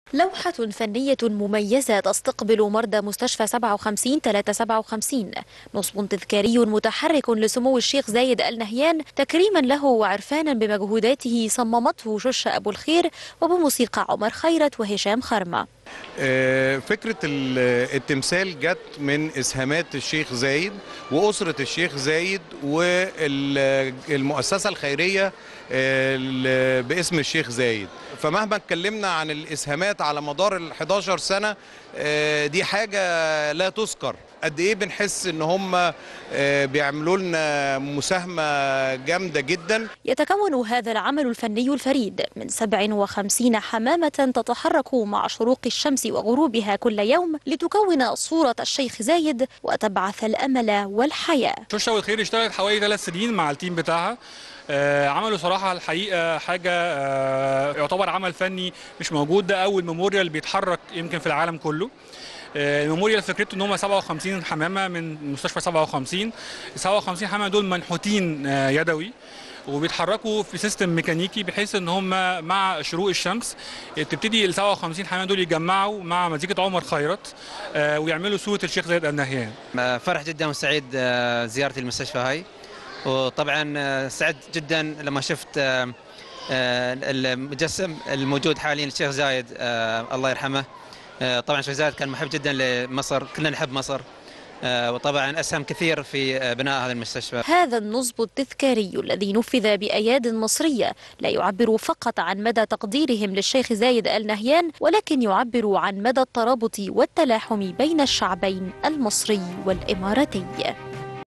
لوحة فنية مميزة تستقبل مرضى مستشفى 57 357 نصب تذكاري متحرك لسمو الشيخ زايد ال نهيان تكريما له وعرفانا بمجهوداته صممته شش أبو الخير وبموسيقى عمر خيرت وهشام خرمة آه، فكرة ال- التمثال جت من إسهامات الشيخ زايد وأسرة الشيخ زايد والمؤسسة الخيرية آه، ال- باسم الشيخ زايد فمهما اتكلمنا عن الإسهامات على مدار ال 11 سنة آه، دي حاجة لا تذكر قد إيه بنحس إن هم آه، بيعملوا لنا مساهمة جامدة جدا يتكون هذا العمل الفني الفريد من 57 حمامة تتحرك مع شروق الشمس وغروبها كل يوم لتكون صورة الشيخ زايد وتبعث الأمل والحياة شوشة والخير اشتغلت حوالي ثلاث سنين مع التيم بتاعها آه، عملوا صراحة الحقيقة حاجة آه، يعتبر عمل فني مش موجود ده أول ميموريال بيتحرك يمكن في العالم كله آه، الميموريال فكرته ان هم 57 حمامه من مستشفى 57 ال 57 حمامه دول منحوتين آه، يدوي وبيتحركوا في سيستم ميكانيكي بحيث ان هم مع شروق الشمس تبتدي ال 57 حمامه دول يتجمعوا مع مزيكه عمر خيرت آه، ويعملوا صوره الشيخ زايد النهيان فرح جدا وسعيد آه، زيارتي المستشفى هاي وطبعا آه، سعدت جدا لما شفت آه، آه، المجسم الموجود حاليا الشيخ زايد آه، الله يرحمه آه، طبعا الشيخ زايد كان محب جدا لمصر كلنا نحب مصر آه، وطبعا اسهم كثير في آه، بناء هذا المستشفى هذا النصب التذكاري الذي نفذ بأياد مصرية لا يعبر فقط عن مدى تقديرهم للشيخ زايد ال نهيان ولكن يعبر عن مدى الترابط والتلاحم بين الشعبين المصري والإماراتي